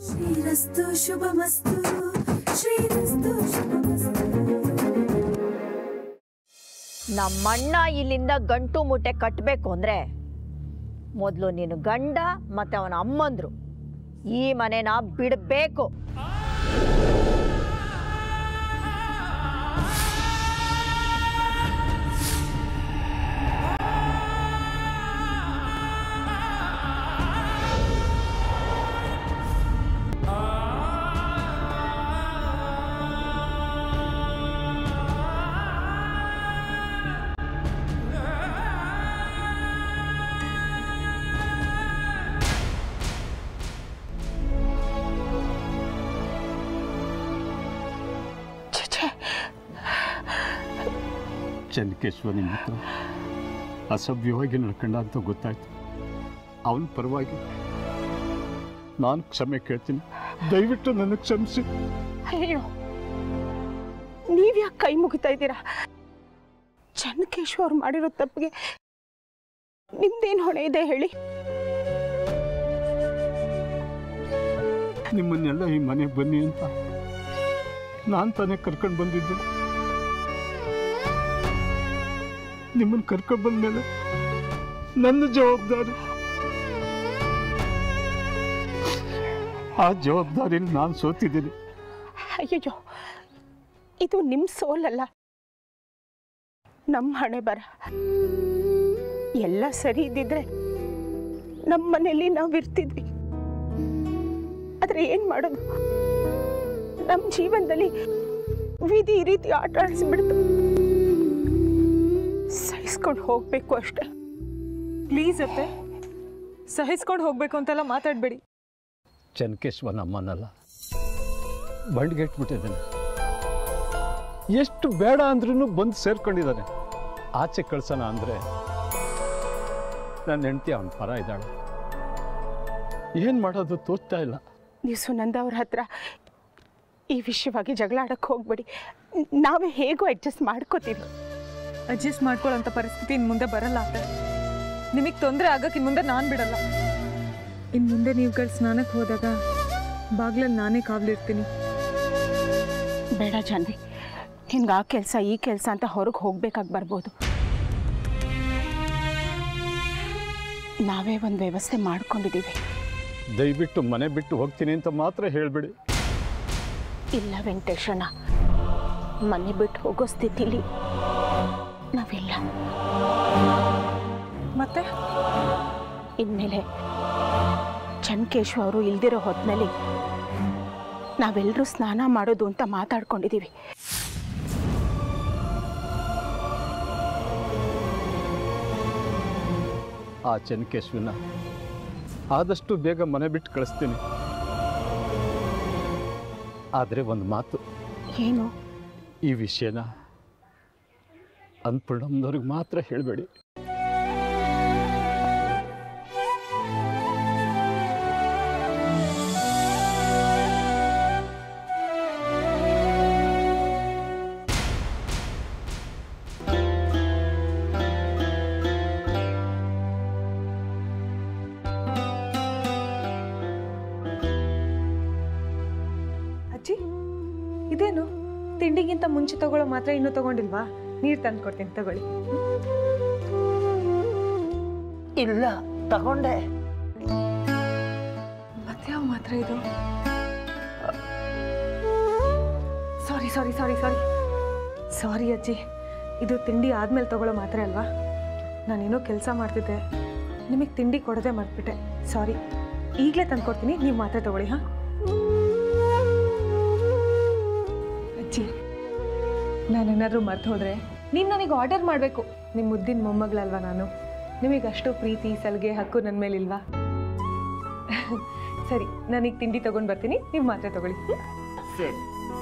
ಶ್ರೀರಸ್ತು ಶುಭಮಸ್ತು ಶ್ರೀರಸ್ತು ಶುಭಮಸ್ತು ನಮ್ಮಣ್ಣ ಇಲ್ಲಿಂದ ಗಂಟು ಮುಟ್ಟೆ ಕಟ್ಟಬೇಕು ಅಂದ್ರೆ ಮೊದಲು ನೀನು ಗಂಡ ಮತ್ತೆ ಅವನ ಅಮ್ಮಂದ್ರು ಈ ಮನೆನ ಬಿಡಬೇಕು ಚೆನ್ನಕೇಶ್ವರ ನಿಮ್ಮ ಹತ್ರ ಅಸಭ್ಯವಾಗಿ ನಡ್ಕೊಂಡ ಅಂತ ಗೊತ್ತಾಯ್ತು ಅವನ ಪರವಾಗಿ ನಾನು ಕ್ಷಮೆ ಕೇಳ್ತೀನಿ ದಯವಿಟ್ಟು ನನ್ನ ಕ್ಷಮಿಸಿ ಅಯ್ಯೋ ನೀವ್ಯಾಕೆ ಕೈ ಮುಗಿತಾ ಇದ್ದೀರಾ ಚೆನ್ನಕೇಶ್ವ ಅವ್ರು ಮಾಡಿರೋ ತಪ್ಪಿಗೆ ನಿಮ್ದೇನು ಹೊಣೆ ಇದೆ ಹೇಳಿ ನಿಮ್ಮನ್ನೆಲ್ಲ ಈ ಮನೆಗೆ ಬನ್ನಿ ಅಂತ ನಾನು ತಾನೇ ಕರ್ಕೊಂಡು ಬಂದಿದ್ದು ನಿಮ್ಮನ್ನು ಕರ್ಕೊಂಡು ಬಂದ್ಮೇಲೆ ನನ್ನ ಜವಾಬ್ದಾರಿ ಆ ಜವಾಬ್ದಾರಿಯಲ್ಲಿ ನಾನು ಸೋತಿದ್ದೀನಿ ಅಯ್ಯಯ್ಯೋ ಇದು ನಿಮ್ಮ ಸೋಲಲ್ಲ ನಮ್ಮ ಹಣೆ ಬರ ಎಲ್ಲ ಸರಿ ಇದ್ದಿದ್ರೆ ನಮ್ಮ ಮನೇಲಿ ನಾವು ಇರ್ತಿದ್ವಿ ಆದ್ರೆ ಏನ್ ಮಾಡೋದು ನಮ್ಮ ಜೀವನದಲ್ಲಿ ವಿಧಿ ಈ ರೀತಿ ಆಟ ಆಡಿಸ್ಬಿಡ್ತು ಸಹಿಸ್ಕೊಂಡು ಹೋಗ್ಬೇಕು ಅಷ್ಟೇ ಪ್ಲೀಸ್ ಅತ್ತೆ ಸಹಿಸ್ಕೊಂಡು ಹೋಗ್ಬೇಕು ಅಂತೆಲ್ಲ ಮಾತಾಡಬೇಡಿ ಚೆನ್ನಕೇಶ್ವರ ನಮ್ಮನ್ನಲ್ಲ ಬಂಡ್ಗೆಟ್ಬಿಟ್ಟಿದ್ದಾನೆ ಎಷ್ಟು ಬೇಡ ಅಂದ್ರೂ ಬಂದು ಸೇರ್ಕೊಂಡಿದ್ದಾನೆ ಆಚೆ ಕಳ್ಸೋಣ ಅಂದರೆ ನನ್ನ ಹೆಂಡತಿ ಅವನ ಪರ ಇದ್ದಾಳೆ ಏನು ಮಾಡೋದು ತೋಚ್ತಾ ಇಲ್ಲ ನೀವು ಸುನಂದ ಅವ್ರ ಹತ್ರ ಈ ವಿಷಯವಾಗಿ ಜಗಳ ಆಡಕ್ಕೆ ಹೋಗ್ಬೇಡಿ ನಾವೇ ಹೇಗೋ ಅಡ್ಜಸ್ಟ್ ಮಾಡ್ಕೋತೀವಿ ಅಡ್ಜಸ್ಟ್ ಮಾಡ್ಕೊಳ್ಳೋಂಥ ಪರಿಸ್ಥಿತಿ ಇನ್ನು ಮುಂದೆ ಬರಲ್ಲ ಅತ್ತೆ ನಿಮಗೆ ತೊಂದರೆ ಆಗಕ್ಕೆ ಇನ್ನು ಮುಂದೆ ನಾನು ಬಿಡಲ್ಲ ಇನ್ನು ಮುಂದೆ ನೀವು ಕಡೆ ಸ್ನಾನಕ್ಕೆ ಹೋದಾಗ ಬಾಗ್ಲಲ್ಲಿ ನಾನೇ ಕಾವಲಿರ್ತೀನಿ ಬೇಡ ಜಾನ್ವಿ ನಿನ್ಗೆ ಆ ಕೆಲಸ ಈ ಕೆಲಸ ಅಂತ ಹೊರಗೆ ಹೋಗ್ಬೇಕಾಗಿ ಬರ್ಬೋದು ನಾವೇ ಒಂದು ವ್ಯವಸ್ಥೆ ಮಾಡ್ಕೊಂಡಿದ್ದೀವಿ ದಯವಿಟ್ಟು ಮನೆ ಬಿಟ್ಟು ಹೋಗ್ತೀನಿ ಅಂತ ಮಾತ್ರ ಹೇಳಿಬಿಡಿ ಇಲ್ಲ ವೆಂಕಟೇಶಣ್ಣ ಮನೆ ಬಿಟ್ಟು ಹೋಗೋ ಸ್ಥಿತಿಲಿ ನಾವಿಲ್ಲ ಮತ್ತೆ ಇನ್ಮೇಲೆ ಚನ್ಕೇಶ್ ಅವರು ಇಲ್ದಿರೋ ಹೊತ್ತಿನಲ್ಲಿ ನಾವೆಲ್ಲರೂ ಸ್ನಾನ ಮಾಡೋದು ಅಂತ ಮಾತಾಡ್ಕೊಂಡಿದ್ದೀವಿ ಆ ಚೆನ್ನಕೇಶ್ವನ ಆದಷ್ಟು ಬೇಗ ಮನೆ ಬಿಟ್ಟು ಕಳಿಸ್ತೀನಿ ಆದರೆ ಒಂದು ಮಾತು ಏನು ಈ ವಿಷಯನ ಅನ್ಪೂರ್ಣಮ್ಮನವ್ರಿಗೆ ಮಾತ್ರ ಹೇಳಬೇಡಿ ಅಜ್ಜಿ ಇದೇನು ತಿಂಡಿಗಿಂತ ಮುಂಚೆ ತಗೊಳ್ಳೋ ಮಾತ್ರ ಇನ್ನೂ ತಗೊಂಡಿಲ್ವಾ ನೀರು ತಂದು ಕೊಡ್ತೀನಿ ತಗೊಳ್ಳಿ ಇಲ್ಲ ತಗೊಂಡೆ ಮತ್ತೆ ಯಾವ ಮಾತ್ರ ಇದು ಸಾರಿ ಸಾರಿ ಸಾರಿ ಸಾರಿ ಸಾರಿ ಅಜ್ಜಿ ಇದು ತಿಂಡಿ ಆದ್ಮೇಲೆ ತಗೊಳ್ಳೋ ಮಾತ್ರ ಅಲ್ವಾ ನಾನೇನೋ ಕೆಲಸ ಮಾಡ್ತಿದ್ದೆ ನಿಮಗೆ ತಿಂಡಿ ಕೊಡದೆ ಮರ್ತ್ಬಿಟ್ಟೆ ಸಾರಿ ಈಗಲೇ ತಂದು ಕೊಡ್ತೀನಿ ನೀವು ಮಾತ್ರ ತಗೊಳ್ಳಿ ಹಾಂ ಅಜ್ಜಿ ನಾನೇನಾದರೂ ಮರ್ತು ಹೋದರೆ ನೀನು ನನಗೆ ಆರ್ಡರ್ ಮಾಡಬೇಕು ನಿಮ್ಮ ಮುದ್ದಿನ ಮೊಮ್ಮಗಳಲ್ವಾ ನಾನು ನಿಮಗೆ ಅಷ್ಟು ಪ್ರೀತಿ ಸಲಿಗೆ ಹಕ್ಕು ನನ್ನ ಮೇಲಿಲ್ವಾ ಸರಿ ನಾನೀಗ ತಿಂಡಿ ತಗೊಂಡು ಬರ್ತೀನಿ ನೀವು ಮಾತ್ರ ತಗೊಳ್ಳಿ ಹ್ಮ್? ಸರಿ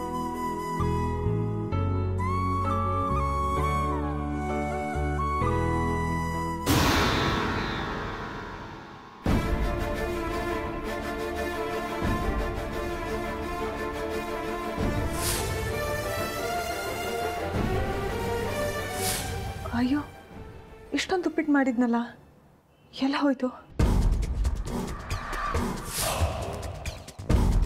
ಅಯ್ಯೋ ಇಷ್ಟೊಂದು ಉಪ್ಪಿಟ್ಟು ಮಾಡಿದ್ನಲ್ಲ ಎಲ್ಲ ಹೋಯ್ತು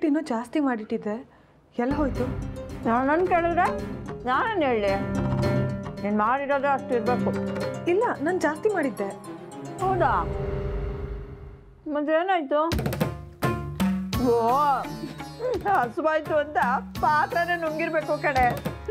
ಸ್ವೀಟ್ ಇನ್ನೂ ಜಾಸ್ತಿ ಮಾಡಿಟ್ಟಿದ್ದೆ ಎಲ್ಲಿ ಹೋಯ್ತು ನಾನು ನನ್ನ ಕೇಳಿದ್ರೆ ನಾನೇನು ಹೇಳಿ ನೀನು ಮಾಡಿರೋದೇ ಅಷ್ಟು ಇರಬೇಕು ಇಲ್ಲ ನಾನು ಜಾಸ್ತಿ ಮಾಡಿದ್ದೆ ಹೌದಾ ಮತ್ತೇನಾಯ್ತು ಓ ಹಸುವಾಯ್ತು ಅಂತ ಪಾತ್ರನೇ ನುಂಗಿರ್ಬೇಕು ಕಡೆ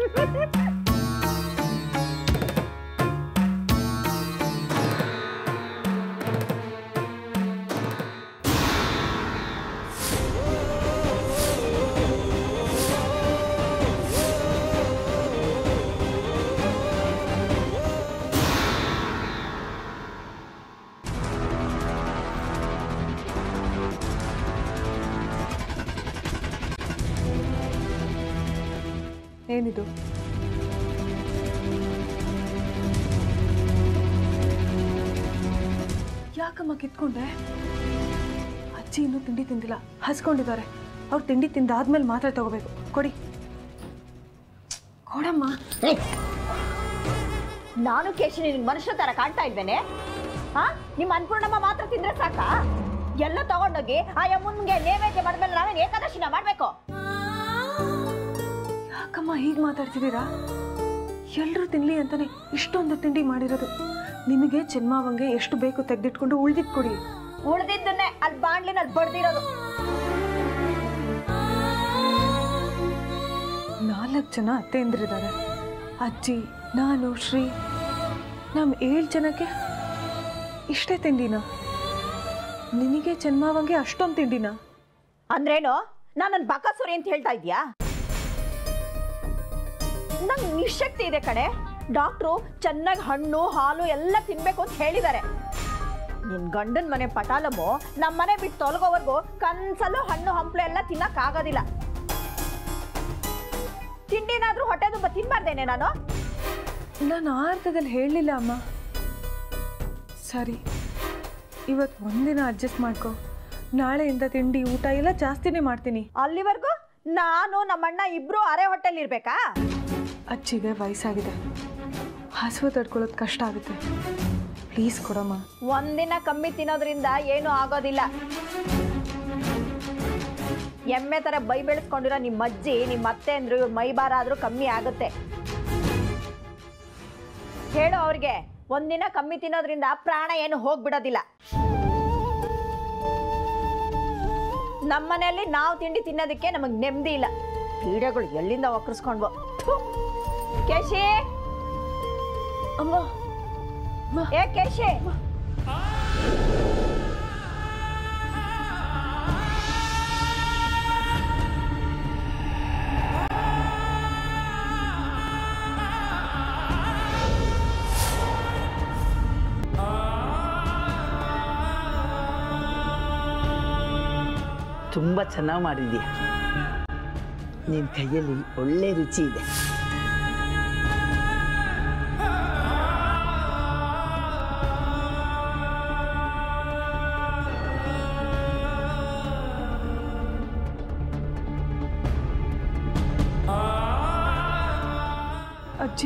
ಏನಿದು ಯಾಕಮ್ಮ ಕಿತ್ಕೊಂಡೆ ಅಜ್ಜಿ ಇನ್ನೂ ತಿಂಡಿ ತಿಂದಿಲ್ಲ ಹಸ್ಕೊಂಡಿದ್ದಾರೆ ಅವ್ರು ತಿಂಡಿ ತಿಂದಾದ್ಮೇಲೆ ಮಾತ್ರ ತಗೋಬೇಕು ಕೊಡಿ ಕೊಡಮ್ಮ ನಾನು ಕೇಶಿ ನಿನ್ ಮನುಷ್ಯ ತರ ಕಾಣ್ತಾ ಇದ್ದೇನೆ ಹಾ ನಿಮ್ಮ ಅನ್ಪೂರ್ಣಮ್ಮ ಮಾತ್ರ ತಿಂದ್ರೆ ಸಾಕಾ ಎಲ್ಲ ತಗೊಂಡೋಗಿ ಆ ಯಮ್ಮನ್ಗೆ ನೈವೇದ್ಯ ಮಾಡಿದ್ಮೇಲೆ ನಾವೇನು ಏಕಾದಶಿನ ಮಾಡ್ಬೇಕು ಯಾಕಮ್ಮ ಹೀಗೆ ಮಾತಾಡ್ತಿದ್ದೀರಾ ಎಲ್ಲರೂ ತಿನ್ಲಿ ಅಂತಾನೆ ಇಷ್ಟೊಂದು ತಿಂಡಿ ಮಾಡಿರೋದು ನಿಮಗೆ ಚೆನ್ಮಾವಂಗೆ ಎಷ್ಟು ಬೇಕು ತೆಗೆದಿಟ್ಕೊಂಡು ಉಳ್ದಿದ್ ಕೊಡಿ ಉಳ್ದಿದ್ದನ್ನೇ ಅಲ್ಲಿ ಬಾಣ್ಲಿನಲ್ಲಿ ಬಡ್ದಿರೋದು ನಾಲ್ಕು ಜನ ಅತ್ತೆಯಂದ್ರಿದ್ದಾರೆ ಅಜ್ಜಿ ನಾನು ಶ್ರೀ ನಮ್ಮ ಏಳು ಜನಕ್ಕೆ ಇಷ್ಟೇ ತಿಂಡಿನ ನಿನಗೆ ಚೆನ್ಮಾವಂಗೆ ಅಷ್ಟೊಂದು ತಿಂಡಿನ ಅಂದ್ರೇನು ನಾನು ನನ್ನ ಬಕಾಸುರಿ ಅಂತ ಹೇಳ್ತಾ ಇದ್ಯಾ ನಂಗೆ ನಿಶಕ್ತಿ ಇದೆ ಕಡೆ ಡಾಕ್ಟ್ರು ಚೆನ್ನಾಗಿ ಹಣ್ಣು ಹಾಲು ಎಲ್ಲ ತಿನ್ಬೇಕು ಅಂತ ಹೇಳಿದ್ದಾರೆ ನಿನ್ ಗಂಡನ ಮನೆ ಪಟಾಲಮು ನಮ್ಮ ಮನೆ ಬಿಟ್ಟು ತೊಲಗೋವರೆಗೂ ಕನ್ಸಲ್ಲೂ ಹಣ್ಣು ಹಂಪ್ಲು ಎಲ್ಲ ತಿನ್ನಕ್ ಆಗೋದಿಲ್ಲ ತಿಂಡಿನಾದ್ರೂ ಹೊಟ್ಟೆ ತುಂಬ ತಿನ್ಬಾರ್ದೇನೆ ನಾನು ನಾನು ಆ ಅರ್ಥದಲ್ಲಿ ಹೇಳಲಿಲ್ಲ ಅಮ್ಮ ಸರಿ ಇವತ್ತು ಒಂದಿನ ಅಡ್ಜಸ್ಟ್ ಮಾಡ್ಕೊ ನಾಳೆಯಿಂದ ತಿಂಡಿ ಊಟ ಎಲ್ಲ ಜಾಸ್ತಿನೇ ಮಾಡ್ತೀನಿ ಅಲ್ಲಿವರೆಗೂ ನಾನು ನಮ್ಮಣ್ಣ ಇಬ್ರು ಅರೆ ಹೊಟ್ಟೆಲಿ ಇರ್ಬೇಕಾ ಅಜ್ಜಿಗೆ ವಯಸ್ಸಾಗಿದೆ ಹಸುವು ತಡ್ಕೊಳ್ಳೋದು ಕಷ್ಟ ಆಗುತ್ತೆ ಪ್ಲೀಸ್ ಕೊಡಮ್ಮ ಒಂದಿನ ಕಮ್ಮಿ ತಿನ್ನೋದ್ರಿಂದ ಏನೂ ಆಗೋದಿಲ್ಲ ಎಮ್ಮೆ ತರ ಬೈ ಬೆಳೆಸ್ಕೊಂಡಿರೋ ನಿಮ್ಮ ಅಜ್ಜಿ ನಿಮ್ಮ ಅತ್ತೆ ಅಂದ್ರು ಇವ್ರ ಮೈ ಭಾರ ಆದ್ರೂ ಕಮ್ಮಿ ಆಗುತ್ತೆ ಹೇಳು ಅವ್ರಿಗೆ ಒಂದಿನ ಕಮ್ಮಿ ತಿನ್ನೋದ್ರಿಂದ ಪ್ರಾಣ ಏನು ಹೋಗ್ಬಿಡೋದಿಲ್ಲ ನಮ್ಮನೆಯಲ್ಲಿ ನಾವು ತಿಂಡಿ ತಿನ್ನೋದಕ್ಕೆ ನಮಗೆ ನೆಮ್ಮದಿ ಇಲ್ಲ ಕೀಡೆಗಳು ಎಲ್ಲಿಂದ ಒಕ್ಕರ್ಸ್ಕೊಂಡ್ವು ಥು. ಕೇಶಿ ಅಮ್ಮ ಏ ಕೇಶಿ ತುಂಬ ಚೆನ್ನಾಗಿ ಮಾಡಿದೀಯ ನಿನ್ನ ಕೈಯಲ್ಲಿ ಒಳ್ಳೆ ರುಚಿ ಇದೆ ಅಜ್ಜಿ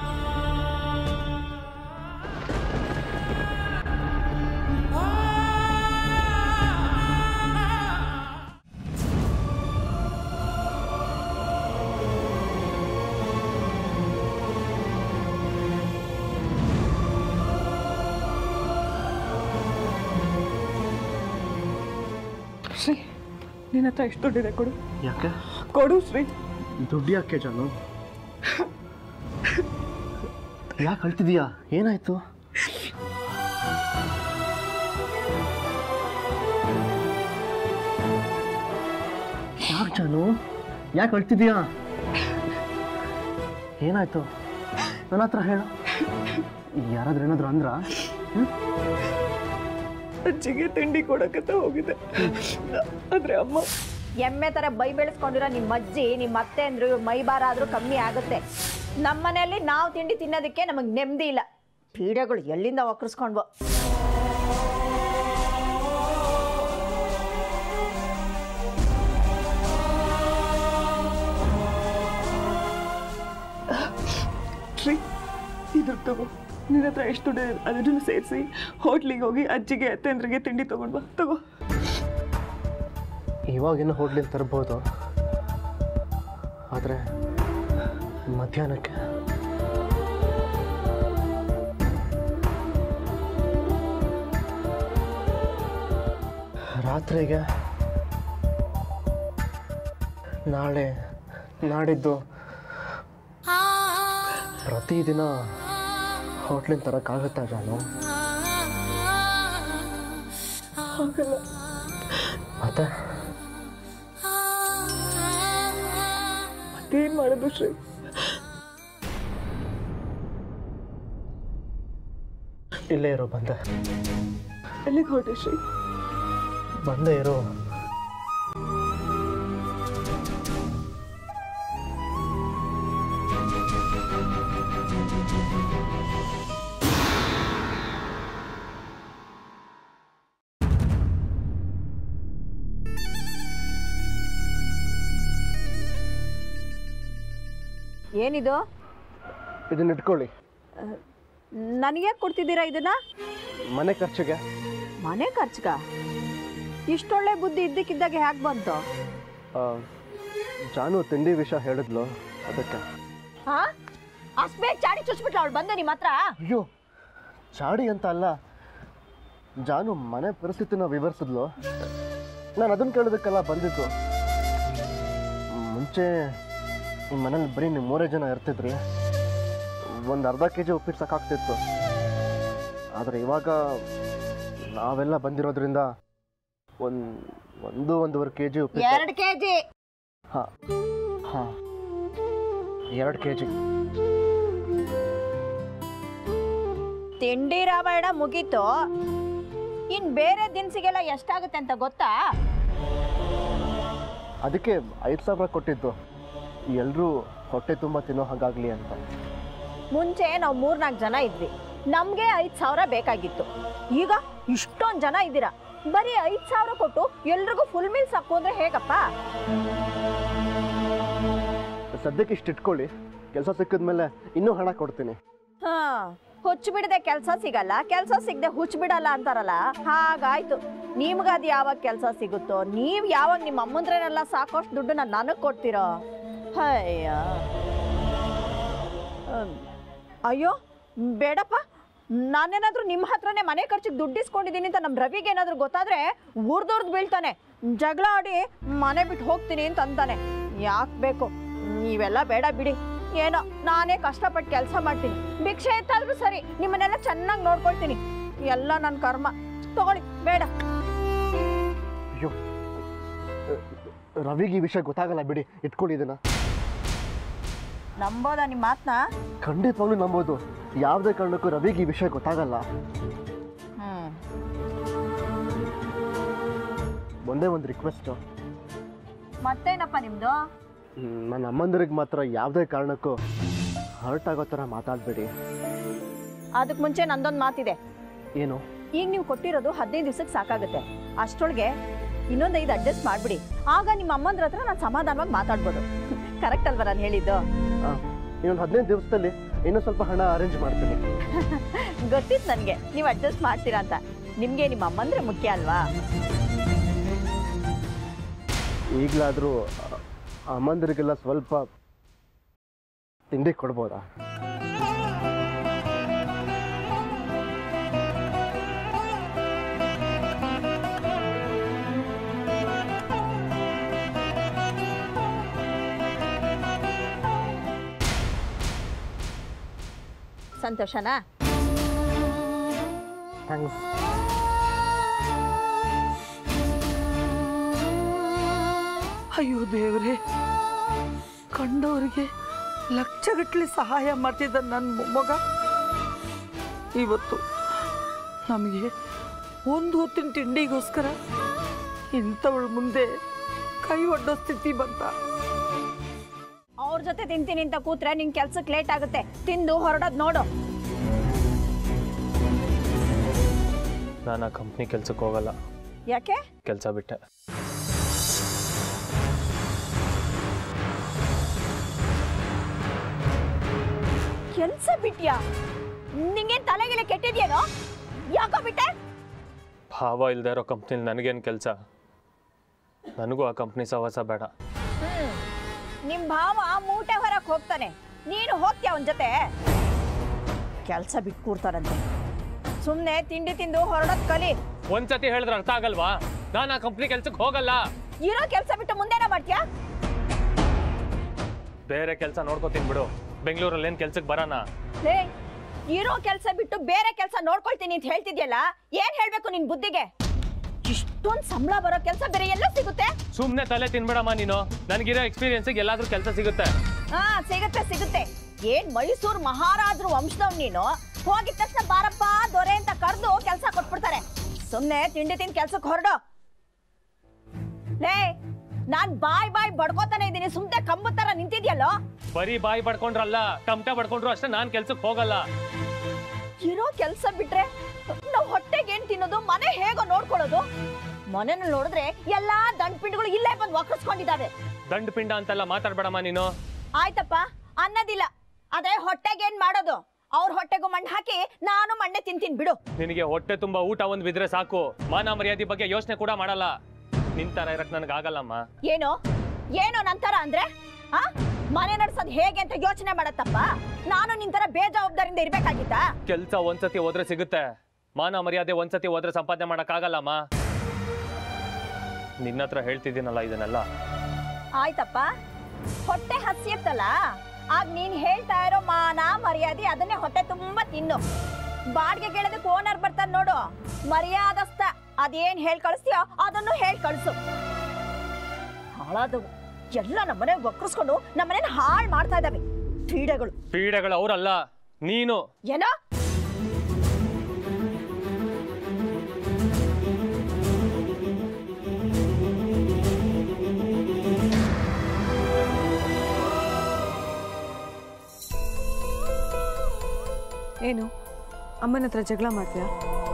ಶ್ರೀ ನಿನ್ನ ಹತ್ರ ಎಷ್ಟು ದುಡ್ಡಿದೆ ಕೊಡು ಯಾಕೆ ಕೊಡು ಶ್ರೀ ದುಡ್ಡು ಯಾಕೆ ಜಾನು ಯಾಕೆ ಅಳ್ತಿದೀಯಾ ಏನಾಯ್ತು ಯಾಕೆ ಜಾನು ಯಾಕೆ ಅಳ್ತಿದೀಯಾ ಏನಾಯ್ತು ನನ್ನ ಹತ್ರ ಹೇಳು ಯಾರಾದ್ರೂ ಏನಾದ್ರು ಅಂದ್ರ ಅಜ್ಜಿಗೆ ತಿಂಡಿ ಕೊಡಕತ್ತ ಹೋಗಿದೆ ಆದ್ರೆ ಅಮ್ಮ ಎಮ್ಮೆ ತರ ಬೈ ಬೆಳೆಸ್ಕೊಂಡಿರೋ ನಿಮ್ಮ ಅಜ್ಜಿ ನಿಮ್ಮ ಅತ್ತೆ ಅಂದ್ರು ಇವ್ರ ಮೈ ಭಾರ ಆದ್ರೂ ಕಮ್ಮಿ ಆಗುತ್ತೆ ನಮ್ಮನೆಯಲ್ಲಿ ನಾವು ತಿಂಡಿ ತಿನ್ನೋದಕ್ಕೆ ನಮಗೆ ನೆಮ್ಮದಿ ಇಲ್ಲ ಪೀಡೆಗಳು ಎಲ್ಲಿಂದ ಒಕ್ಕರ್ಸ್ಕೊಂಡ್ವು ಶ್ರೀ ಇದು ತಗೋ ನಿನ್ನ ಹತ್ರ ಎಷ್ಟು ದುಡ್ಡು ಇದೆ ಅದನ್ನು ಸೇರಿಸಿ ಹೋಟ್ಲಿಗೆ ಹೋಗಿ ಅಜ್ಜಿಗೆ ಅತ್ತೆಂದ್ರಿಗೆ ತಿಂಡಿ ತಗೊಂಡ್ ಬಾ ತಗೋ ಈ ಇವಾಗಿನ ಹೋಟ್ಲಿಂದ ತರ್ಬೋದು ಆದರೆ ಮಧ್ಯಾಹ್ನಕ್ಕೆ ರಾತ್ರಿಗೆ ನಾಳೆ ನಾಡಿದ್ದು ಪ್ರತಿದಿನ ಹೋಟ್ಲಿನ ತರಕ್ಕಾಗುತ್ತಾ ಜಾನು ಮತ್ತೆ ಮತ್ತೇನು ಮಾಡೋದು ಶ್ರೀ ಇಲ್ಲೇ ಇರೋ ಬಂದೆ ಎಲ್ಲಿಗೆ ಹೊರಟೆ ಶ್ರೀ ಬಂದೇ ಇರೋ ಏನಿದು ಇದನ್ನ ಇಟ್ಕೊಳ್ಳಿ ನನಗೆ ಕೊಡ್ತಿದ್ದೀರಾ ಇದನ್ನ ಮನೆ ಖರ್ಚಿಗೆ ಮನೆ ಖರ್ಚ್ಗ ಇಷ್ಟೊಳ್ಳೆ ಬುದ್ಧಿ ಇದ್ದಕ್ಕಿದ್ದಾಗ ಹ್ಯಾಕ್ ಬಂತು ಆ, ಜಾನು ತಿಂಡಿ ವಿಷಯ ಹೇಳಿದ್ಲು ಅದಕ್ಕೆ ಹಾ ಅಷ್ಟ್ ಬೇಗ ಚಾಡಿ ಚುಚ್ಬಿಟ್ಲ ಅವಳು ಬಂದೆ ನಿಮ್ಮ ಹತ್ರ ಅಯ್ಯೋ ಚಾಡಿ ಅಂತ ಅಲ್ಲ ಜಾನು ಮನೆ ಪರಿಸ್ಥಿತಿನ ವಿವರಿಸಿದ್ಲು ನಾನು ಅದನ್ನ ಕೇಳೋದಕ್ಕೆಲ್ಲ ಬಂದಿದ್ದು ಮುಂಚೆ ಈ ಮನೇಲಿ ಬರೀ ನೀವು ಮೂರೇ ಜನ ಇರ್ತಿದ್ರಿ ಒಂದು ಅರ್ಧ ಕೆ ಜಿ ಉಪ್ಪಿಟ್ಟು ಸಾಕಾಗ್ತಿತ್ತು ಆದರೆ ಇವಾಗ ನಾವೆಲ್ಲ ಬಂದಿರೋದ್ರಿಂದ ಒಂದು ಒಂದು ಒಂದೂವರೆ ಕೆ ಜಿ ಉಪ್ಪಿಟ್ಟು ಎರಡು ಕೆಜಿ ಹಾಂ ಹಾಂ ಎರಡು ಕೆ ಜಿ ತಿಂಡಿ ರಾಮಾಯಣ ಮುಗೀತು ಇನ್ ಬೇರೆ ದಿನಸಿಗೆಲ್ಲ ಎಷ್ಟಾಗುತ್ತೆ ಅಂತ ಗೊತ್ತಾ ಅದಕ್ಕೆ ಐದು ಸಾವಿರ ಕೊಟ್ಟಿದ್ದು ಎಲ್ಲರೂ ಹೊಟ್ಟೆ ತುಂಬ ತಿನ್ನೋ ಹಾಗಾಗಲಿ ಅಂತ ಮುಂಚೆ ನಾವು ಮೂರ್ನಾಲ್ಕು ಜನ ಇದ್ವಿ ನಮ್ಗೆ ಐದು ಸಾವಿರ ಬೇಕಾಗಿತ್ತು ಈಗ ಇಷ್ಟೊಂದು ಜನ ಇದ್ದೀರಾ ಬರೀ ಐದು ಸಾವಿರ ಕೊಟ್ಟು ಎಲ್ರಿಗೂ ಫುಲ್ ಮೀಲ್ಸ್ ಹಾಕು ಅಂದ್ರೆ ಹೇಗಪ್ಪ ಸದ್ಯಕ್ಕೆ ಇಷ್ಟು ಇಟ್ಕೊಳ್ಳಿ ಕೆಲಸ ಸಿಕ್ಕಿದ್ಮೇಲೆ ಇನ್ನೂ ಹಣ ಕೊಡ್ತೀನಿ ಹಾ ಹುಚ್ಚು ಬಿಡದೆ ಕೆಲಸ ಸಿಗಲ್ಲ ಕೆಲಸ ಸಿಗದೆ ಹುಚ್ಚು ಬಿಡಲ್ಲ ಅಂತಾರಲ್ಲ ಹಾಗಾಯ್ತು ನಿಮ್ಗೆ ಅದು ಯಾವಾಗ ಕೆಲಸ ಸಿಗುತ್ತೋ ನೀವು ಯಾವಾಗ ನಿಮ್ಮ ಅಮ್ಮಂದ್ರನ್ನೆಲ್ಲ ಸಾಕೋಷ್ಟು ದುಡ್ಡನ್ನ ನನಗೆ ಕೊಡ್ತೀರೋ ಅಯ್ಯ ಅಮ್, ಅಯ್ಯೋ ಬೇಡಪ್ಪ ನಾನೇನಾದ್ರೂ ನಿಮ್ಮ ಹತ್ರನೇ ಮನೆ ಖರ್ಚಿಗೆ ದುಡ್ಡು ಇಸ್ಕೊಂಡಿದ್ದೀನಿ ಅಂತ ನಮ್ಮ ರವಿಗೆ ಏನಾದರೂ ಗೊತ್ತಾದ್ರೆ ಊರ್ದೋರ್ದು ಬೀಳ್ತಾನೆ ಜಗಳ ಆಡಿ ಮನೆ ಬಿಟ್ಟು ಹೋಗ್ತೀನಿ ಅಂತ ಅಂತಾನೆ ಯಾಕೆ ಬೇಕು ನೀವೆಲ್ಲ ಬೇಡ ಬಿಡಿ ಏನೋ ನಾನೇ ಕಷ್ಟಪಟ್ಟು ಕೆಲಸ ಮಾಡ್ತೀನಿ ಭಿಕ್ಷೆ ಎತ್ತಾದ್ರೂ ಸರಿ ನಿಮ್ಮನ್ನೆಲ್ಲ ಚೆನ್ನಾಗಿ ನೋಡ್ಕೊಳ್ತೀನಿ ಎಲ್ಲ ನನ್ನ ಕರ್ಮ ತಗೊಳ್ಳಿ ಬೇಡ ಅಯ್ಯೋ ರವಿಗೆ ಈ ವಿಷಯ ಗೊತ್ತಾಗಲ್ಲ ಬಿಡಿ ಇಟ್ಕೊಳ್ಳಿ ಇದನ್ನ ನಂಬೋದ ನಿಮ್ಮ ಮಾತನ್ನ ಖಂಡಿತವಾಗ್ಲೂ ನಂಬೋದು ಯಾವುದೇ ಕಾರಣಕ್ಕೂ ರವಿಗೆ ಈ ವಿಷಯ ಗೊತ್ತಾಗಲ್ಲ ಹ್ಮ್ ಒಂದೇ ಒಂದು ರಿಕ್ವೆಸ್ಟು ಮತ್ತೇನಪ್ಪ ನಿಮ್ದು ನನ್ನ ಅಮ್ಮಂದಿರಿಗೆ ಮಾತ್ರ ಯಾವುದೇ ಕಾರಣಕ್ಕೂ ಹರ್ಟ್ ಆಗೋ ಥರ ಮಾತಾಡಬೇಡಿ ಅದಕ್ಕೆ ಮುಂಚೆ ನಂದೊಂದು ಮಾತಿದೆ ಏನು ಈಗ ನೀವು ಕೊಟ್ಟಿರೋದು ಹದಿನೈದು ದಿವಸಕ್ಕೆ ಸಾಕಾಗುತ್ತೆ ಅಷ್ಟರೊಳಗೆ ಇನ್ನೊಂದು ಐದು ಅಡ್ಜಸ್ಟ್ ಮಾಡಿಬಿಡಿ ಆಗ ನಿಮ್ಮ ಅಮ್ಮಂದ್ರ ಹತ್ರ ನಾನು ಸಮಾಧಾನವಾಗಿ ಮಾತಾಡ್ಬೋದು ಕರೆಕ್ಟ್ ಅಲ್ವಾ ನಾನು ಹೇಳಿದ್ದು ಆ, ಇನ್ನೊಂದು ಹದಿನೈದು ದಿವಸದಲ್ಲಿ ಇನ್ನೂ ಸ್ವಲ್ಪ ಹಣ ಅರೇಂಜ್ ಮಾಡ್ತೀನಿ ಗೊತ್ತಿತ್ತು ನನಗೆ ನೀವು ಅಡ್ಜಸ್ಟ್ ಮಾಡ್ತೀರಾ ಅಂತ ನಿಮಗೆ ನಿಮ್ಮ ಅಮ್ಮಂದ್ರೆ ಮುಖ್ಯ ಅಲ್ವಾ ಈಗಲಾದರೂ ಅಮ್ಮಂದಿರಿಗೆಲ್ಲ ಸ್ವಲ್ಪ ತಿಂಡಿ ಕೊಡ್ಬೋದಾ ಸಂತೋಷನಾ ಥ್ಯಾಂಕ್ಸ್ ಅಯ್ಯೋ ದೇವ್ರೆ ಕಂಡವರಿಗೆ ಲಕ್ಷಗಟ್ಟಲೆ ಸಹಾಯ ಮಾಡ್ತಿದ್ದ ನನ್ನ ಮೊಮ್ಮಗ ಇವತ್ತು ನಮಗೆ ಒಂದು ಹೊತ್ತಿನ ತಿಂಡಿಗೋಸ್ಕರ ಇಂಥವಳ ಮುಂದೆ ಕೈ ಒಡ್ಡೋ ಸ್ಥಿತಿ ಬಂತ ಅವ್ರ ಜೊತೆ ತಿಂತೀನಿ ಅಂತ ಕೂತ್ರೆ ನಿನ್ ಕೆಲ್ಸಕ್ಕೆ ಲೇಟ್ ಆಗುತ್ತೆ ತಿಂದು ಹೊರಡೋದ್ ನೋಡು ನಾನು ಆ ಕಂಪ್ನಿ ಕೆಲ್ಸಕ್ಕೆ ಹೋಗಲ್ಲ ಯಾಕೆ ಕೆಲಸ ಬಿಟ್ಟೆ ಕೆಲ್ಸ ಬಿಟ್ಯಾ ನಿಂಗೇನ್ ತಲೆಗೆಲೆ ಕೆಟ್ಟಿದ್ಯೇನೋ ಯಾಕೋ ಬಿಟ್ಟೆ ಭಾವ ಇಲ್ಲದೆ ಇರೋ ಕಂಪ್ನಿಲಿ ನನಗೇನು ಕೆಲಸ ನನಗೂ ಆ ಕಂಪ್ನಿ ಸಹವಾಸ ಬೇಡ ಹ್ಮ್ ನಿಮ್ ಭಾವ ಮೂಟೆ ಹೊರಕ್ ಹೋಗ್ತಾನೆ ನೀನು ಹೋಗ್ತೀಯ ಅವನ ಜೊತೆ ಕೆಲಸ ಬಿಟ್ಟು ಕೂರ್ತಾರಂತೆ ಸುಮ್ಮನೆ ತಿಂಡಿ ತಿಂದು ಹೊರಡೋದ್ ಕಲಿ ಒಂದ್ಸತಿ ಹೇಳಿದ್ರೆ ಅರ್ಥ ಆಗಲ್ವಾ ನಾನು ಆ ಕಂಪ್ನಿ ಕೆಲ್ಸಕ್ಕೆ ಹೋಗಲ್ಲ ಇರೋ ಕೆಲಸ ಬಿಟ್ಟು ಮುಂದೇನ ಮಾಡ್ತೀಯಾ ಬೇರೆ ಕೆಲಸ ನೋಡ್ಕೋತೀನಿ ಬಿಡು ಬೆಂಗಳೂರಲ್ಲಿ ಏನು ಕೆಲ್ಸಕ್ಕೆ ಬರೋಣ ಲೇ ಇರೋ ಕೆಲಸ ಬಿಟ್ಟು ಬೇರೆ ಕೆಲಸ ನೋಡ್ಕೊಳ್ತೀನಿ ಅಂತ ಹೇಳ್ತಿದ್ಯಲ್ಲ ಏನ್ ಹೇಳ್ಬೇಕು ನಿನ್ ಬುದ್ಧಿಗೆ ಇಷ್ಟೊಂದ್ ಸಂಬಳ ಬರೋ ಕೆಲಸ ಬೇರೆ ಎಲ್ಲ ಸಿಗುತ್ತೆ ಸುಮ್ಮನೆ ತಲೆ ತಿನ್ಬೇಡಮ್ಮ ನೀನು ನನಗಿರೋ ಎಕ್ಸ್ಪೀರಿಯನ್ಸಿಗೆ ಎಲ್ಲಾದ್ರೂ ಕೆಲಸ ಸಿಗುತ್ತೆ ಹಾ ಸಿಗುತ್ತೆ ಸಿಗುತ್ತೆ ಏನ್ ಮೈಸೂರು ಮಹಾರಾಜರು ವಂಶದವ್ ನೀನು ಹೋಗಿದ ತಕ್ಷಣ ಬಾರಪ್ಪ ದೊರೆ ಅಂತ ಕರೆದು ಕೆಲಸ ಕೊಟ್ಬಿಡ್ತಾರೆ ಸುಮ್ನೆ ತಿಂಡಿ ತಿಂದು ಕೆಲ್ಸಕ್ಕೆ ಹೊರಡು ಲೇ ನಾನ್ ಬಾಯ್ ಬಾಯ್ ಬಡ್ಕೋತಾನೆ ಇದ್ದೀನಿ ಸುಮ್ನೆ ಕಂಬ ತರ ನಿಂತಿದ್ಯಲ್ಲೋ ಬರೀ ಬಾಯಿ ಪಡ್ಕೊಂಡ್ರಲ್ಲ ಟಮಟ ಪಡ್ಕೊಂಡ್ರು ಅಷ್ಟೇ ನಾನು ಕೆಲ್ಸಕ್ಕೆ ಹೋಗಲ್ಲ ಇರೋ ಕೆಲ್ಸ ಬಿಟ್ರೆ ನಾವ್ ಹೊಟ್ಟೆಗೆ ಏನ್ ತಿನ್ನೋದು ಮನೆ ಹೇಗೋ ನೋಡ್ಕೊಳ್ಳೋದು ಮನೆನ ನೋಡಿದ್ರೆ ಎಲ್ಲಾ ದಂಡ್ಪಿಂಡ್ಗಳು ಇಲ್ಲೇ ಬಂದು ವಕ್ರಿಸ್ಕೊಂಡಿದ್ದಾವೆ ದಂಡ ಪಿಂಡ ಅಂತೆಲ್ಲ ಮಾತಾಡ್ಬೇಡಮ್ಮ ನೀನು ಆಯ್ತಪ್ಪ ಅನ್ನೋದಿಲ್ಲ ಅದೇ ಹೊಟ್ಟೆಗೆ ಏನ್ ಮಾಡೋದು ಅವ್ರ ಹೊಟ್ಟೆಗೂ ಮಣ್ಣು ಹಾಕಿ ನಾನು ಮಣ್ಣೆ ತಿಂತೀನಿ ಬಿಡು ನಿನಗೆ ಹೊಟ್ಟೆ ತುಂಬಾ ಊಟ ಒಂದ್ ಬಿದ್ರೆ ಸಾಕು ಮಾನ ಮರ್ಯಾದೆ ಬಗ್ಗೆ ಯೋಚನೆ ಕೂಡ ಮಾಡಲ್ಲ ನಿಂತರ ಇರಕ್ ನನಗೆ ಆಗಲ್ಲಮ್ಮ ಏನು ಏನು ನಂತರ ಅಂದ್ರೆ ಆ ಮನೆ ನಡ್ಸೋದ್ ಹೇಗೆ ಅಂತ ಯೋಚನೆ ಮಾಡತ್ತಪ್ಪ ನಾನು ನಿಂತರ ಬೇಜವಾಬ್ದಾರಿಯಿಂದ ಇರ್ಬೇಕಾಗಿತ್ತ ಕೆಲ್ಸ ಒಂದ್ಸತಿ ಹೋದ್ರೆ ಸಿಗುತ್ತೆ ಮಾನ ಮರ್ಯಾದೆ ಒಂದ್ಸತಿ ಹೋದ್ರೆ ಸಂಪಾದನೆ ಮಾಡಕ್ಕಾಗಲ್ಲಮ್ಮ ನಿನ್ನ ಹತ್ರ ಹೇಳ್ತಿದ್ದೀನಲ್ಲ ಇದನ್ನೆಲ್ಲ ಆಯ್ತಪ್ಪ ಹೊಟ್ಟೆ ಹಸಿಯುತ್ತಲ್ಲ ಆಗ ನೀನ್ ಹೇಳ್ತಾ ಇರೋ ಮಾನ ಮರ್ಯಾದೆ ಅದನ್ನೇ ಹೊಟ್ಟೆ ತುಂಬಾ ತಿನ್ನು ಬಾಡಿಗೆ ಕೇಳೋದಕ್ಕೆ ಓನರ್ ಬರ್ತಾನೆ ನೋಡು ಮರ್ಯಾದಸ್ತ ಅದೇನ್ ಹೇಳ್ ಕಳಿಸ್ತೀಯೋ ಅದನ್ನು ಹೇಳ್ ಕಳಿಸು ಹಾಳಾದವು ಎಲ್ಲ ನಮ್ಮನೆ ವಕ್ರಿಸ್ಕೊಂಡು ನಮ್ಮನೆ ಹಾಳು ಮಾಡ್ತಾ ಇದ್ದಾವೆ ಕ್ರೀಡೆಗಳು ಪೀಡೆಗಳು ಅವರಲ್ಲ ನೀನು ಏನೋ ಏನು ಅಮ್ಮನ ಹತ್ರ ಜಗಳ ಮಾಡ್ತೀಯಾ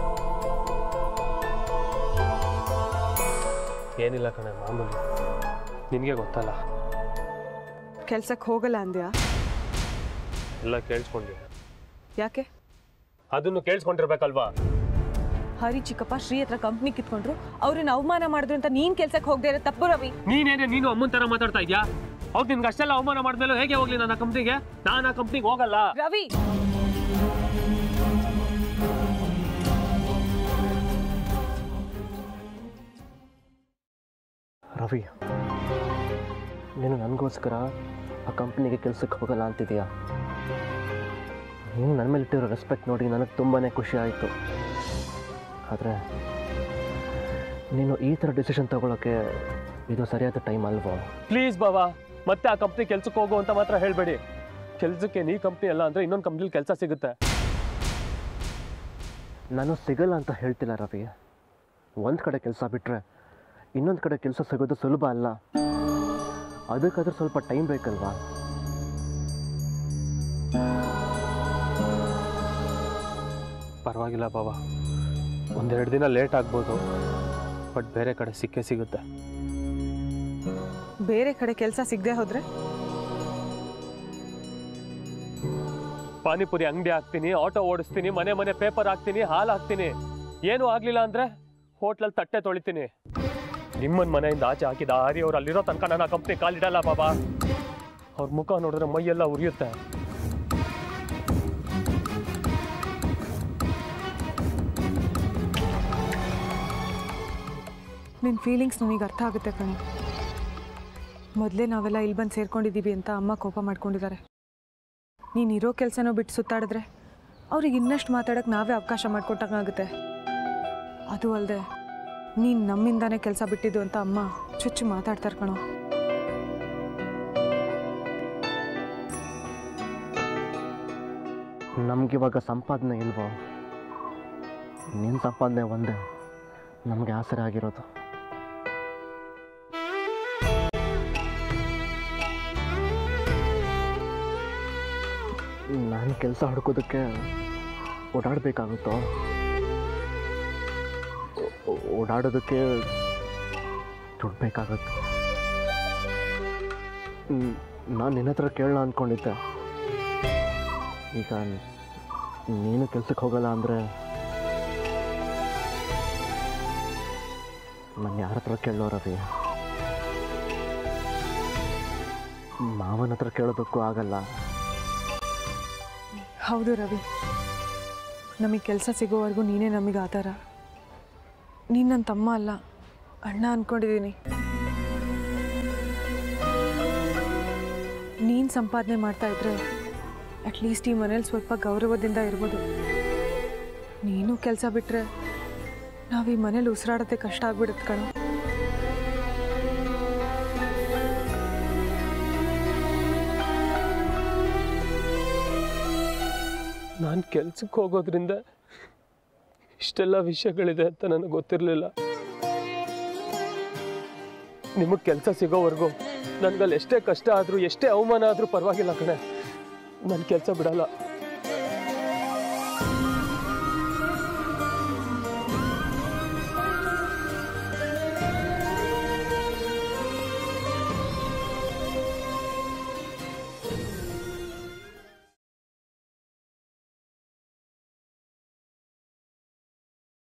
ಏನಿಲ್ಲ ಕಣೆ ಮಾಮೂಲಿ ನಿನಗೆ ಗೊತ್ತಲ್ಲ ಕೆಲ್ಸಕ್ಕೆ ಹೋಗಲ್ಲ ಅಂದ್ಯಾ ಎಲ್ಲ ಕೇಳಿಸ್ಕೊಂಡಿ ಯಾಕೆ ಅದನ್ನು ಕೇಳಿಸ್ಕೊಂಡಿರ್ಬೇಕಲ್ವಾ ಹರಿ ಚಿಕ್ಕಪ್ಪ ಶ್ರೀ ಹತ್ರ ಕಂಪ್ನಿ ಕಿತ್ಕೊಂಡ್ರು ಅವ್ರನ್ನ ಅವಮಾನ ಮಾಡಿದ್ರು ಅಂತ ನೀನ್ ಕೆಲ್ಸಕ್ಕೆ ಹೋಗದೆ ಇರೋ ತಪ್ಪು ರವಿ ನೀನೇನೆ ನೀನು ಅಮ್ಮನ ತರ ಮಾತಾಡ್ತಾ ಇದ್ಯಾ ಅವ್ರು ನಿನ್ಗೆ ಅಷ್ಟೆಲ್ಲ ಅವಮಾನ ಮಾಡಿದ್ಮೇಲೆ ಹೇಗೆ ಹೋಗ್ಲಿ ನನ್ನ ಕಂಪ್ನಿಗೆ ನಾನು ಆ ಕಂಪ್ನಿಗೆ ಹೋಗಲ್ಲ ರವಿ ರವಿ ನೀನು ನನಗೋಸ್ಕರ ಆ ಕಂಪ್ನಿಗೆ ಕೆಲಸಕ್ಕೆ ಹೋಗಲ್ಲ ಅಂತಿದೆಯಾ ನೀನು ನನ್ನ ಮೇಲೆ ಇಟ್ಟಿರೋ ರೆಸ್ಪೆಕ್ಟ್ ನೋಡಿ ನನಗೆ ತುಂಬಾ ಖುಷಿ ಆಯಿತು ಆದರೆ ನೀನು ಈ ಥರ ಡಿಸಿಷನ್ ತಗೊಳ್ಳೋಕ್ಕೆ ಇದು ಸರಿಯಾದ ಟೈಮ್ ಅಲ್ವೋ ಪ್ಲೀಸ್ ಬಾಬಾ ಮತ್ತೆ ಆ ಕಂಪ್ನಿ ಕೆಲ್ಸಕ್ಕೆ ಹೋಗು ಅಂತ ಮಾತ್ರ ಹೇಳಬೇಡಿ ಕೆಲ್ಸಕ್ಕೆ ನೀ ಕಂಪ್ನಿ ಅಲ್ಲ ಅಂದ್ರೆ ಇನ್ನೊಂದು ಕಂಪ್ನಿಲಿ ಕೆಲಸ ಸಿಗುತ್ತೆ ನಾನು ಸಿಗಲ್ಲ ಅಂತ ಹೇಳ್ತಿಲ್ಲ ರವಿ ಒಂದು ಕಡೆ ಕೆಲಸ ಬಿಟ್ಟರೆ ಇನ್ನೊಂದು ಕಡೆ ಕೆಲಸ ಸಿಗೋದು ಸುಲಭ ಅಲ್ಲ ಅದಕ್ಕಾದ್ರೆ ಸ್ವಲ್ಪ ಟೈಮ್ ಬೇಕಲ್ವಾ ಪರವಾಗಿಲ್ಲ ಬಾಬಾ ಒಂದೆರಡು ದಿನ ಲೇಟ್ ಆಗ್ಬೋದು ಬಟ್ ಬೇರೆ ಕಡೆ ಸಿಕ್ಕೇ ಸಿಗುತ್ತೆ ಬೇರೆ ಕಡೆ ಕೆಲಸ ಸಿಗದೆ ಹೋದ್ರೆ ಪಾನಿಪುರಿ ಅಂಗಡಿ ಹಾಕ್ತೀನಿ ಆಟೋ ಓಡಿಸ್ತೀನಿ ಮನೆ ಮನೆ ಪೇಪರ್ ಹಾಕ್ತೀನಿ ಹಾಲು ಹಾಕ್ತೀನಿ ಏನೂ ಆಗಲಿಲ್ಲ ಅಂದರೆ ಹೋಟ್ಲಲ್ಲಿ ತಟ್ಟೆ ತೊಳಿತೀನಿ ನಿಮ್ಮನ್ನ ಮನೆಯಿಂದ ಆಚೆ ಹಾಕಿದ ಹಾರಿ ಅವ್ರು ಅಲ್ಲಿರೋ ತನಕ ನನ್ನ ಕಂಪ್ನಿ ಕಾಲಿಡಲ್ಲ ಬಾಬಾ ಅವ್ರ ಮುಖ ನೋಡಿದ್ರೆ ಮೈಯೆಲ್ಲ ಉರಿಯುತ್ತೆ ನಿನ್ನ ಫೀಲಿಂಗ್ಸ್ ನನಗೆ ಅರ್ಥ ಆಗುತ್ತೆ ಕಣೆ ಮೊದಲೇ ನಾವೆಲ್ಲ ಇಲ್ಲಿ ಬಂದು ಸೇರ್ಕೊಂಡಿದ್ದೀವಿ ಅಂತ ಅಮ್ಮ ಕೋಪ ಮಾಡ್ಕೊಂಡಿದ್ದಾರೆ ನೀನು ಇರೋ ಕೆಲಸನೂ ಬಿಟ್ಟು ಸುತ್ತಾಡಿದ್ರೆ ಅವ್ರಿಗೆ ಇನ್ನಷ್ಟು ಮಾತಾಡೋಕ್ಕೆ ನಾವೇ ಅವಕಾಶ ಮಾಡಿಕೊಟ್ಟಂಗಾಗುತ್ತೆ ಅದು ಅಲ್ಲದೆ ನೀನು ನಮ್ಮಿಂದಾನೇ ಕೆಲಸ ಬಿಟ್ಟಿದ್ದು ಅಂತ ಅಮ್ಮ ಚುಚ್ಚು ಮಾತಾಡ್ತಾರೆ ಕಣೋ ನಮಗಿವಾಗ ಸಂಪಾದನೆ ಇಲ್ವೋ ನಿನ್ನ ಸಂಪಾದನೆ ಒಂದೇ ನಮಗೆ ಆಸರೆ ಆಗಿರೋದು ನಾನು ಕೆಲಸ ಹುಡ್ಕೋದಕ್ಕೆ ಓಡಾಡಬೇಕಾಗುತ್ತೋ ಓ- ಓಡಾಡೋದಕ್ಕೆ ದುಡ್ಡು ಬೇಕಾಗುತ್ತೆ ನಾನು ನಿನ್ನ ಹತ್ರ ಕೇಳೋಣ ಅಂದ್ಕೊಂಡಿದ್ದೆ ಈಗ ನೀನು ಕೆಲ್ಸಕ್ಕೆ ಹೋಗಲ್ಲ ಅಂದರೆ ನಾನು ಯಾರ ಹತ್ರ ಕೇಳೋ ರವಿ ಮಾವನ ಹತ್ರ ಕೇಳೋದಕ್ಕೂ ಆಗಲ್ಲ ಹೌದು ರವಿ ನಮಗೆ ಕೆಲಸ ಸಿಗೋವರೆಗೂ ನೀನೇ ನಮಗೆ ಆಧಾರ ನೀನು ನನ್ನ ತಮ್ಮ ಅಲ್ಲ ಅಣ್ಣ ಅಂದ್ಕೊಂಡಿದ್ದೀನಿ ನೀನು ಸಂಪಾದನೆ ಮಾಡ್ತಾ ಇದ್ರೆ ಅಟ್ಲೀಸ್ಟ್ ಈ ಮನೇಲಿ ಸ್ವಲ್ಪ ಗೌರವದಿಂದ ಇರ್ಬೋದು ನೀನು ಕೆಲಸ ಬಿಟ್ಟರೆ ನಾವು ಈ ಮನೇಲಿ ಉಸಿರಾಡೋದೇ ಕಷ್ಟ ಆಗ್ಬಿಡುತ್ತೆ ಕಣೋ ನಾನು ಕೆಲ್ಸಕ್ಕೆ ಹೋಗೋದ್ರಿಂದ ಇಷ್ಟೆಲ್ಲ ವಿಷಯಗಳಿದೆ ಅಂತ ನನಗೆ ಗೊತ್ತಿರಲಿಲ್ಲ ನಿಮಗೆ ಕೆಲಸ ಸಿಗೋವರೆಗೂ ನನಗಲ್ಲಿ ಎಷ್ಟೇ ಕಷ್ಟ ಆದರೂ ಎಷ್ಟೇ ಅವಮಾನ ಆದರೂ ಪರವಾಗಿಲ್ಲ ಕಣೆ ನಾನು ಕೆಲಸ ಬಿಡಲ್ಲ